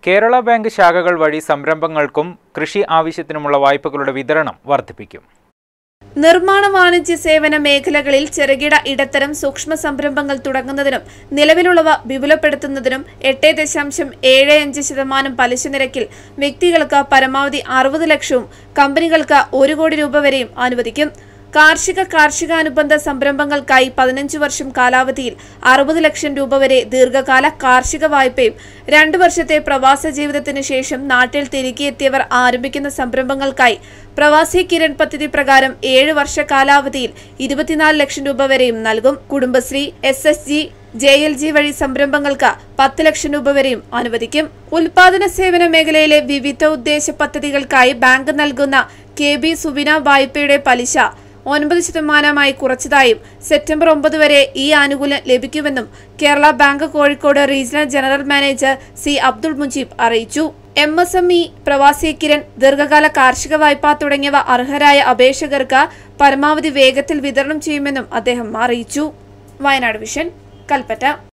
Kerala bank ശാഖകൾ വഴി സംരംഭങ്ങൾക്കും കൃഷി ആവശ്യത്തിനുമുള്ള വായ്പകളുടെ വിതരണം വർദ്ധിപ്പിക്കും നിർമ്മാണ വാണിജ്യ സേവന മേഖലകളിൽ ചെറുകിട ഇടത്തരം സൂക്ഷ്മ സംരംഭങ്ങൾ തുടങ്ങുന്നതിനും നിലവിലുള്ളവ വിപുലപ്പെടുത്തുന്നതിനും എട്ട് ദശാംശം ഏഴ് അഞ്ച് ശതമാനം പലിശ നിരക്കിൽ വ്യക്തികൾക്ക് പരമാവധി അറുപത് ലക്ഷവും കമ്പനികൾക്ക് ഒരു കോടി രൂപ വരെയും അനുവദിക്കും കാർഷിക കാർഷികാനുബന്ധ സംരംഭങ്ങൾക്കായി പതിനഞ്ച് വർഷം കാലാവധിയിൽ അറുപത് ലക്ഷം രൂപ വരെ ദീർഘകാല കാർഷിക വായ്പയും രണ്ടു വർഷത്തെ പ്രവാസ ജീവിതത്തിന് ശേഷം നാട്ടിൽ തിരികെ എത്തിയവർ ആരംഭിക്കുന്ന സംരംഭങ്ങൾക്കായി പ്രവാസി കിരൺ പദ്ധതി പ്രകാരം ഏഴ് വർഷ കാലാവധിയിൽ ഇരുപത്തിനാല് ലക്ഷം രൂപ വരെയും നൽകും Kudumbashree S S G J L G വഴി സംരംഭങ്ങൾക്ക് പത്ത് ലക്ഷം രൂപ വരെയും അനുവദിക്കും ഉൽപാദന സേവന മേഖലയിലെ വിവിധ ഉദ്ദേശ പദ്ധതികൾക്കായി ബാങ്ക് നൽകുന്ന കെ ബി സുബിന വായ്പയുടെ പലിശ ഒൻപത് ശതമാനമായി കുറച്ചതായും സെപ്റ്റംബർ ഒമ്പത് വരെ ഈ ആനുകൂല്യം ലഭിക്കുമെന്നും Kerala bank Kozhikode regional general manager C Abdul Mujeeb അറിയിച്ചു എം എസ് എം ഇ പ്രവാസി കിരൺ ദീർഘകാല കാർഷിക വായ്പ തുടങ്ങിയവ അർഹരായ അപേക്ഷകർക്ക് പരമാവധി വേഗത്തിൽ വിതരണം ചെയ്യുമെന്നും അദ്ദേഹം അറിയിച്ചു വയനാട് വിഷൻ കൽപ്പറ്റ